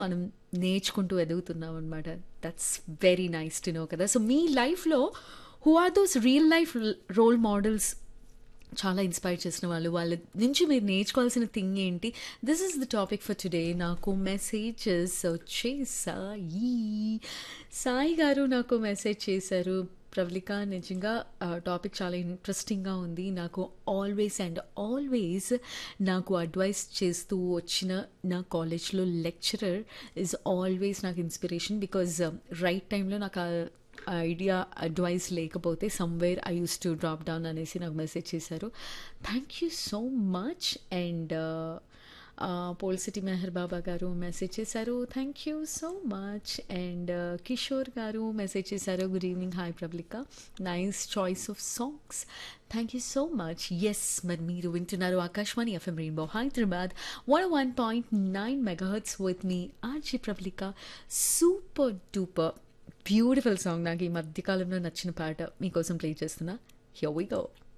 మనం నేర్చుకుంటూ ఎదుగుతున్నాం అనమాట that's very nice to know కదా సో మీ లైఫ్లో who are those real life role models చాలా ఇన్స్పైర్ చేసిన వాళ్ళు వాళ్ళ నుంచి మీరు నేర్చుకోవాల్సిన థింగ్ ఏంటి this is the topic for today నాకు మెసేజెస్ వచ్చేసాయి సాయి గారు నాకు మెసేజ్ చేశారు ప్రవళిక నిజంగా టాపిక్ చాలా ఇంట్రెస్టింగ్గా ఉంది నాకు ఆల్వేస్ అండ్ ఆల్వేస్ నాకు అడ్వైస్ చేస్తూ వచ్చిన నా కాలేజ్లో లెక్చరర్ ఈజ్ ఆల్వేస్ నాకు ఇన్స్పిరేషన్ బికాజ్ రైట్ టైంలో నాకు ఆ ఐడియా అడ్వైస్ లేకపోతే somewhere I use to drop down అనేసి నాకు మెసేజ్ చేశారు thank you so much and పోల్ సిటీ మెహర్ బాబా గారు మెసేజ్ చేశారు thank you so much and Kishore గారు మెసేజ్ చేశారు గుడ్ ఈవినింగ్ హాయ్ ప్రబ్లిక nice choice of songs thank you so much yes మరి మీరు వింటున్నారు Akashvani FM rainbow Hyderabad one one point nine megahertz with మీ ఆర్జీ ప్రబ్లిక సూపర్ డూపర్ బ్యూటిఫుల్ సాంగ్ నాకు ఈ మధ్యకాలంలో నచ్చిన పాట మీకోసం ప్లే చేస్తున్నా హియర్ వి గో